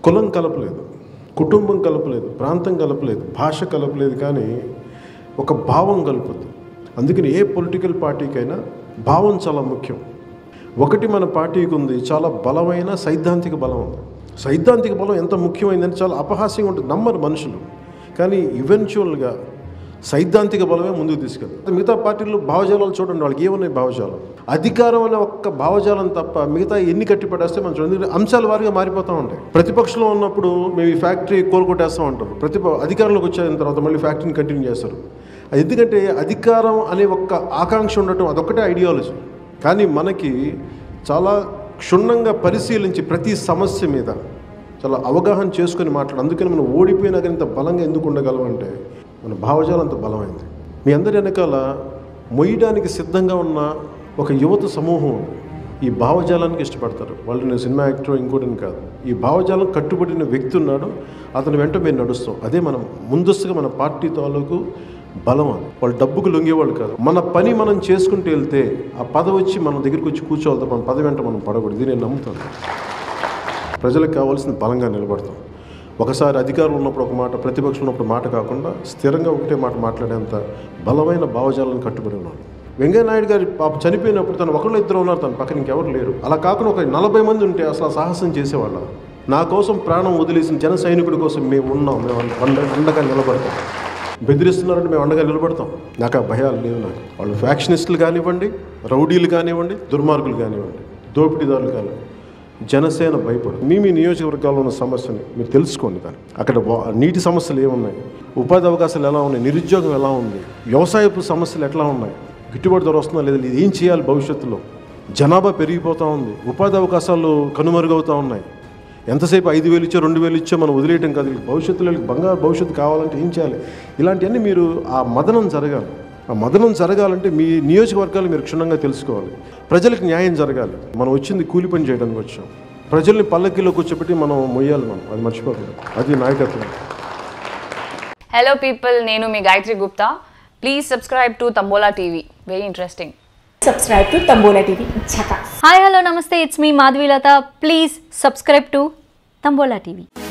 కులం కలపలేదు కుటుంబం కలపలేదు ప్రాంతం కలపలేదు భాష కలపలేదు కానీ ఒక భావం కలుపుద్ది అందుకని ఏ పొలిటికల్ పార్టీకైనా భావం చాలా ముఖ్యం ఒకటి మన పార్టీకి ఉంది చాలా బలమైన సైద్ధాంతిక బలం ఉంది సైద్ధాంతిక బలం ఎంత ముఖ్యమైందని చాలా అపహాస్యంగా ఉంటుంది నమ్మరు మనుషులు కానీ ఈవెన్చువల్గా సైద్ధాంతిక బలమే ముందుకు తీసుకెళ్తారు మిగతా పార్టీలు భావజాలాలు చూడండి వాళ్ళకి ఏమున్నాయి భావజాలం అధికారం అనే ఒక్క భావజాలం తప్ప మిగతా ఎన్ని కట్టి పడేస్తే మనం చూడండి ఎందుకంటే అంశాల వారిగా మారిపోతూ ఉంటాయి ప్రతిపక్షంలో ఉన్నప్పుడు మేము ఈ ఫ్యాక్టరీ కోలుకొట్టేస్తాం అంటారు ప్రతిప అధికారంలోకి వచ్చిన తర్వాత మళ్ళీ ఫ్యాక్టరీని కంటిన్యూ చేస్తారు అది ఎందుకంటే అధికారం అనే ఒక్క ఆకాంక్ష ఉండటం అదొక్కటే ఐడియాలజీ కానీ మనకి చాలా క్షుణ్ణంగా పరిశీలించి ప్రతి సమస్య మీద చాలా అవగాహన చేసుకొని మాట్లాడు అందుకని మనం ఓడిపోయినా కానీ ఇంత బలంగా ఎందుకు ఉండగలం అంటే మన భావజాలం అంత బలమైంది మీ అందరి వెనకాల మొయ్యడానికి సిద్ధంగా ఉన్న ఒక యువత సమూహం ఉంది ఈ భావజాలానికి ఇష్టపడతారు వాళ్ళు నేను సినిమా యాక్టర్ ఇంకోటిని కాదు ఈ భావజాలం కట్టుబడిన వ్యక్తి ఉన్నాడు అతని వెంట మేము నడుస్తాం అదే మనం ముందస్తుగా మన పార్టీ తాలూకు బలం అది వాళ్ళు డబ్బుకు లొంగేవాళ్ళు కాదు మన పని మనం చేసుకుంటూ వెళ్తే ఆ పదవి వచ్చి మన దగ్గరికి వచ్చి కూర్చోవాలి తప్ప మన పదవి వెంట మనం పడకూడదు ఇది నేను నమ్ముతాను ప్రజలకు కావాల్సిన బలంగా నిలబడతాం ఒకసారి అధికారులు ఉన్నప్పుడు ఒక మాట ప్రతిపక్షం ఉన్నప్పుడు మాట కాకుండా స్థిరంగా ఒకటే మాట మాట్లాడేంత బలమైన భావజాలను కట్టుబడి ఉన్నాడు వెంకయ్యనాయుడు గారి పాప చనిపోయినప్పుడు తను ఒకళ్ళు ఇద్దరు ఉన్నారు తన పక్కన ఇంకెవరు లేరు అలా కాకుండా ఒక నలభై మంది ఉంటే అసలు ఆ సాహసం చేసేవాళ్ళ నా కోసం ప్రాణం వదిలేసిన జన సైనికుడి కోసం మేము ఉన్నాం మేము అండ అండగా నిలబడతాం బెదిరిస్తున్నారంటే మేము అండగా నిలబడతాం నాకు ఆ భయాలు లేవు నాకు వాళ్ళు ఫ్యాక్షనిస్టులు కానివ్వండి రౌడీలు కానివ్వండి దుర్మార్గులు కానివ్వండి దోపిడీదారులు కానివ్వండి జనసేన భయపడు మీ మీ నియోజకవర్గాల్లో ఉన్న సమస్యని మీరు తెలుసుకోండి దాన్ని అక్కడ వా- నీటి సమస్యలు ఏమున్నాయి ఉపాధి అవకాశాలు ఎలా ఉన్నాయి నిరుద్యోగం ఎలా ఉంది వ్యవసాయపు సమస్యలు ఎట్లా ఉన్నాయి గిట్టుబాటు ధర వస్తుందా లేదా ఇది ఏం చేయాలి భవిష్యత్తులో జనాభా పెరిగిపోతూ ఉంది ఉపాధి అవకాశాలు కనుమరుగవుతూ ఉన్నాయి ఎంతసేపు ఐదు వేలు ఇచ్చో రెండు వేలు ఇచ్చో మనం వదిలేయటం కాదు వీళ్ళకి భవిష్యత్తులో వీళ్ళకి బంగారు భవిష్యత్తు కావాలంటే ఏం చేయాలి ఇలాంటివన్నీ మీరు ఆ మదనం జరగాలి ఆ మదనం జరగాలంటే మీ నియోజకవర్గాలు మీరు క్షుణ్ణంగా తెలుసుకోవాలి ప్రజలకు న్యాయం జరగాలి మనం వచ్చింది కూలి పని చేయడానికి వచ్చాం ప్రజల్ని పల్లకిలో కూర్చోబెట్టి మనం మొయ్యాలి మనం అది మర్చిపోకూడదు అది నాయకత్వం హలో పీపుల్ నేను మీ Gayatri Gupta please subscribe to Tambola TV very interesting subscribe to Tambola TV. Chaka. Hi hello నమస్తే it's me Madhavilatha please subscribe to Tambola TV